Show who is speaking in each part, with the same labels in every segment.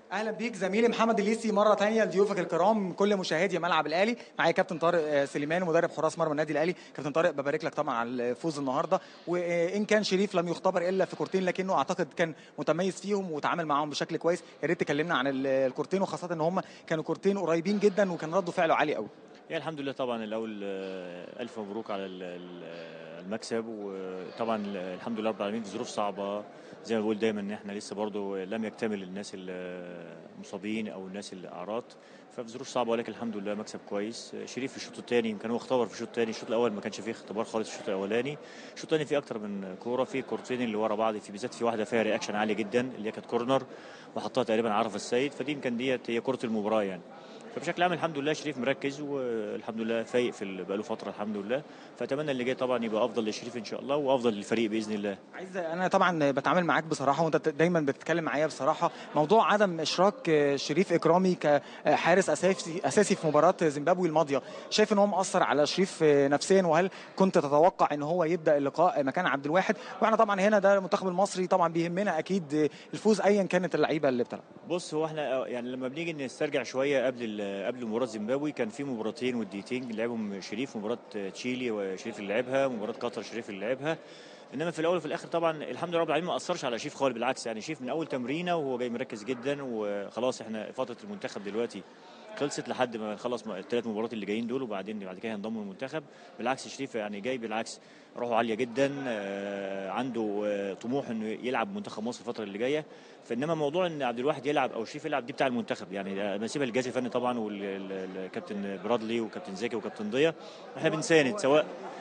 Speaker 1: اهلا بيك زميلي محمد الليسي مره تانية لضيوفك الكرام كل مشاهدي ملعب الاهلي معايا كابتن طارق آه، سليمان مدرب حراس مرمى النادي الاهلي كابتن طارق ببارك لك طبعا على الفوز النهارده وان كان شريف لم يختبر الا في كورتين لكنه اعتقد كان متميز فيهم وتعامل معاهم بشكل كويس يا ريت تكلمنا عن ال- الكورتين وخاصه ان هم كانوا كورتين قريبين جدا وكان رد فعله عالي قوي
Speaker 2: يعني الحمد لله طبعا الاول آه، الف مبروك على ال- ال- المكسب وطبعا الحمد لله رب العالمين في ظروف صعبه زي ما بقول دايما ان احنا لسه برضو لم يكتمل الناس المصابين او الناس الاعراض ففي ظروف صعبه ولكن الحمد لله مكسب كويس شريف في الشوط الثاني يمكن هو اختبر في الشوط الثاني الشوط الاول ما كانش فيه اختبار خالص في الشوط الاولاني الشوط الثاني فيه اكتر من كوره في كورتين اللي ورا بعض في بالذات في واحده فيها رياكشن عالي جدا اللي هي كانت كورنر وحطها تقريبا عرف السيد فدي يمكن ديت هي كره المباراه يعني فبشكل عام الحمد لله شريف مركز والحمد لله فايق في ال- بقاله فتره الحمد لله فاتمنى اللي جاي طبعا يبقى افضل لشريف ان شاء الله وافضل للفريق باذن الله
Speaker 1: عايز انا طبعا بتعامل معاك بصراحه وانت دايما بتتكلم معايا بصراحه موضوع عدم اشراك شريف اكرامي كحارس اساسي اساسي في مباراه زيمبابوي الماضيه شايف ان هو مأثر على شريف نفسيا وهل كنت تتوقع ان هو يبدا اللقاء مكان عبد الواحد واحنا طبعا هنا ده المنتخب المصري طبعا بيهمنا اكيد الفوز ايا كانت اللعيبه اللي بتلعب
Speaker 2: بص هو احنا يعني لما بنيجي نسترجع شويه قبل ال- قبل مباراه زيمبابوي كان في مباراتين وديتين لعبهم شريف مباراه تشيلي وشريف اللي لعبها مباراه قطر شريف اللي لعبها انما في الاول وفي الاخر طبعا الحمد لله رب العالمين ما اثرش على شريف خالص بالعكس يعني شريف من اول تمرينه وهو جاي مركز جدا وخلاص احنا فتره المنتخب دلوقتي خلصت لحد ما نخلص الثلاث مباريات اللي جايين دول وبعدين بعد كده هينضموا المنتخب بالعكس شريف يعني جاي بالعكس روحه عاليه جدا آه، عنده آه، طموح انه يلعب منتخب مصر الفتره اللي جايه فانما موضوع ان عبد الواحد يلعب او شريف يلعب دي بتاع المنتخب يعني انا بسيبها للجهاز الفني طبعا والكابتن برادلي وكابتن زكي وكابتن ضياء احنا بنساند سواء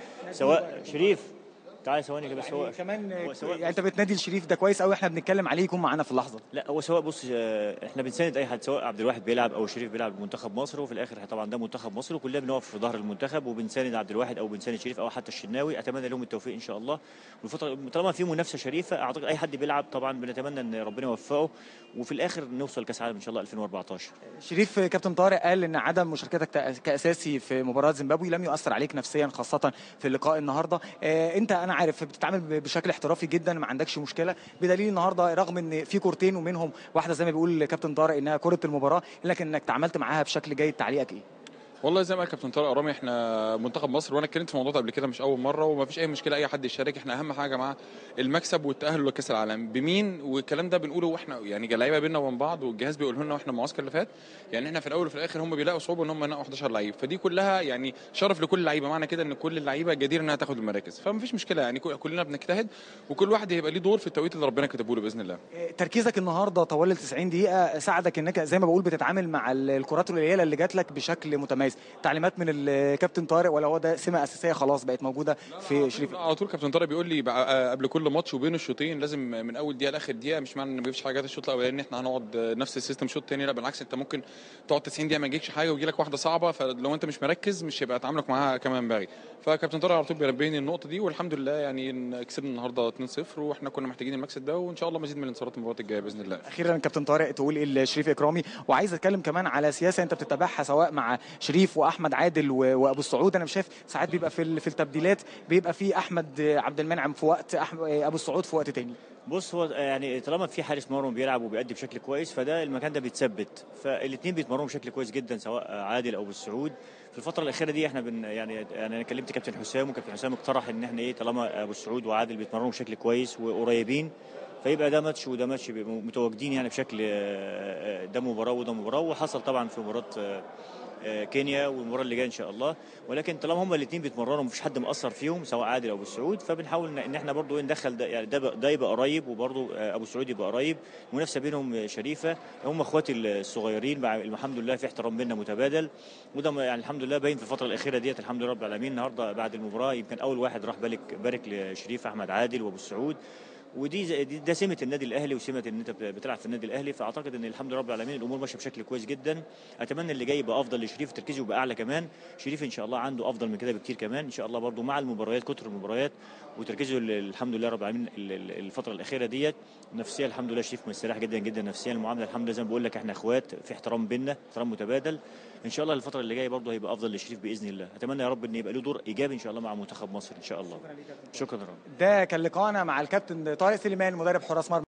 Speaker 2: سواء شريف تعالى ثواني كده بس هو
Speaker 1: كمان
Speaker 2: هو سواء
Speaker 1: يعني انت بتنادي الشريف ده كويس قوي احنا بنتكلم عليه يكون معانا في اللحظه
Speaker 2: لا هو سواء بص آه، احنا بنساند اي حد سواء عبد الواحد بيلعب او شريف بيلعب منتخب مصر وفي الاخر طبعا ده منتخب مصر وكلنا بنقف في ظهر المنتخب وبنساند عبد الواحد او بنساند شريف او حتى الشناوي اتمنى لهم التوفيق ان شاء الله والفتره طالما في منافسه شريفه اعتقد اي حد بيلعب طبعا بنتمنى ان ربنا يوفقه وفي الاخر نوصل كاس عالم ان شاء الله 2014
Speaker 1: شريف كابتن طارق قال ان عدم مشاركتك تأ- كاساسي في مباراه زيمبابوي لم يؤثر عليك نفسيا خاصه في اللقاء النهارده آه، انت انا عارف بتتعامل ب- بشكل احترافي جدا ما عندكش مشكله بدليل النهارده رغم ان في كورتين ومنهم واحده زي ما بيقول كابتن طارق انها كره المباراه لكن انك تعاملت معاها بشكل جيد تعليقك ايه
Speaker 3: والله زي ما قال كابتن طارق رامي احنا منتخب مصر وانا اتكلمت في الموضوع ده قبل كده مش اول مره وما فيش اي مشكله اي حد يشارك احنا اهم حاجه مع المكسب والتاهل لكاس العالم بمين والكلام ده بنقوله واحنا يعني لعيبه بينا وبين بعض والجهاز بيقوله لنا واحنا المعسكر اللي فات يعني احنا في الاول وفي الاخر هم بيلاقوا صعوبه ان هم ينقوا 11 لعيب فدي كلها يعني شرف لكل لعيبه معنى كده ان كل اللعيبه جديره انها تاخد المراكز فما فيش مشكله يعني كل- كلنا بنجتهد وكل واحد هيبقى ليه دور في التوقيت اللي ربنا كتبه له باذن الله
Speaker 1: آه، تركيزك النهارده طوال ال 90 دقيقه ساعدك انك زي ما بقول بتتعامل مع ال- الكرات القليله اللي جات لك بشكل متميز تعليمات من الكابتن طارق ولا هو ده سمه اساسيه خلاص بقت موجوده في شريف
Speaker 3: لا على طول كابتن طارق بيقول لي بقى قبل كل ماتش وبين الشوطين لازم من اول دقيقه لاخر دقيقه مش معنى ان مفيش حاجه جت الشوط الاولاني ان احنا هنقعد نفس السيستم شوط تاني لا بالعكس انت ممكن تقعد 90 دقيقه ما يجيكش حاجه ويجي لك واحده صعبه فلو انت مش مركز مش هيبقى تعاملك معاها كما ينبغي فكابتن طارق على طول بينبهني النقطه دي والحمد لله يعني إن كسبنا النهارده 2-0 واحنا كنا محتاجين المكسب ده وان شاء الله مزيد من الانتصارات المباراه الجايه باذن الله
Speaker 1: اخيرا كابتن طارق تقول ايه لشريف اكرامي وعايز اتكلم كمان على سياسه انت بتتبعها سواء مع شريف واحمد عادل و- وابو السعود انا شايف ساعات بيبقى في ال- في التبديلات بيبقى في احمد عبد المنعم في وقت أحمد ابو السعود في وقت تاني
Speaker 2: بص هو يعني طالما في حارس مرمى بيلعب وبيأدي بشكل كويس فده المكان ده بيتثبت فالاثنين بيتمرنوا بشكل كويس جدا سواء عادل او بالسعود في الفتره الاخيره دي احنا بن يعني يعني انا كلمت كابتن حسام وكابتن حسام اقترح ان احنا ايه طالما ابو السعود وعادل بيتمرنوا بشكل كويس وقريبين فيبقى ده ماتش وده ماتش بيبقوا متواجدين يعني بشكل آه، آه، ده مباراه وده مباراه وحصل طبعا في مباراه آه، آه، كينيا والمباراه اللي جايه ان شاء الله ولكن طالما هم الاثنين بيتمرنوا مفيش حد مأثر فيهم سواء عادل او ابو السعود فبنحاول ان- ان احنا برضو إيه ندخل ده يعني ده بقى- ده يبقى قريب وبرضو آه، ابو السعود يبقى قريب المنافسه بينهم شريفه هم اخواتي الصغيرين مع الحمد لله في احترام بيننا متبادل وده م- يعني الحمد لله باين في الفتره الاخيره ديت الحمد لله رب العالمين النهارده بعد المباراه يمكن اول واحد راح بارك بارك لشريف احمد عادل وابو السعود ودي زي- دي- ده سمه النادي الاهلي وسمه ان انت بتلعب في النادي الاهلي فاعتقد ان الحمد لله رب العالمين الامور ماشيه بشكل كويس جدا اتمنى اللي جاي يبقى افضل لشريف تركيزه يبقى اعلى كمان شريف ان شاء الله عنده افضل من كده بكتير كمان ان شاء الله برضو مع المباريات كتر المباريات وتركيزه ال- الحمد لله رب العالمين ال- ال- الفتره الاخيره ديت نفسيا الحمد لله شريف مستريح جدا جدا نفسيا المعامله الحمد لله زي ما بقول لك احنا اخوات في احترام بينا احترام متبادل ان شاء الله الفتره اللي جايه برضو هيبقى افضل لشريف باذن الله اتمنى يا رب ان يبقى له دور ايجابي ان شاء الله مع منتخب مصر ان شاء الله شكرا يا رب
Speaker 1: ده كان لقاءنا مع الكابتن طارق سليمان مدرب حراس مرمى